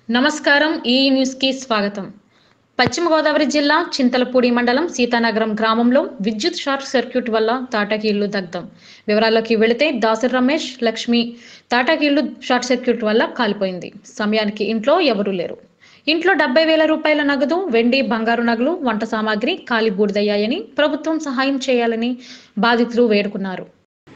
నమస్కారం ఈ న్యూస్కి స్వాగతం పశ్చిమ గోదావరి జిల్లా చింతలపూడి మండలం సీతానగరం గ్రామంలో విద్యుత్ షార్ట్ సర్క్యూట్ వల్ల తాటాకి ఇల్లు దగ్ధం వివరాల్లోకి వెళితే దాసరి రమేష్ లక్ష్మి తాటాకి ఇల్లు షార్ట్ సర్క్యూట్ వల్ల కాలిపోయింది సమయానికి ఇంట్లో ఎవరూ లేరు ఇంట్లో డెబ్బై వేల రూపాయల నగదు వెండి బంగారు నగలు వంట సామాగ్రి కాలి బూడిదయ్యాయని ప్రభుత్వం సహాయం చేయాలని బాధితులు వేడుకున్నారు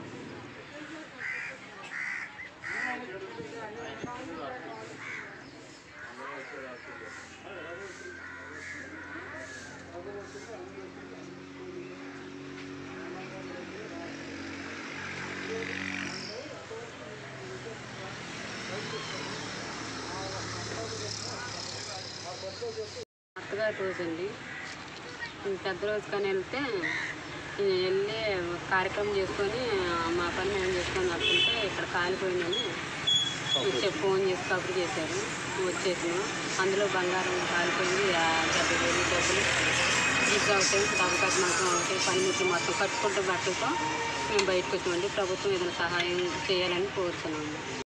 అత్తగారి రోజు అండి ఈ పెద్ద రోజు కానీ వెళ్తే నేను వెళ్ళి కార్యక్రమం చేసుకొని మా పని మేము చేసుకొని వస్తుంటే ఇక్కడ కాలిపోయిందని చెప్పి ఫోన్ చేసి కబురు చేశారు వచ్చేసాను అందులో బంగారం కాలిపోయింది ఆ డెబ్బై వేలు డబ్బులు ఇంకా ఒకటి డబ్బు మాత్రం ఒకటి పనిముట్లు మొత్తం కట్టుకుంటే బట్టలతో మేము బయటకు వచ్చామండి ప్రభుత్వం ఏదైనా సహాయం చేయాలని కోరుతున్నాము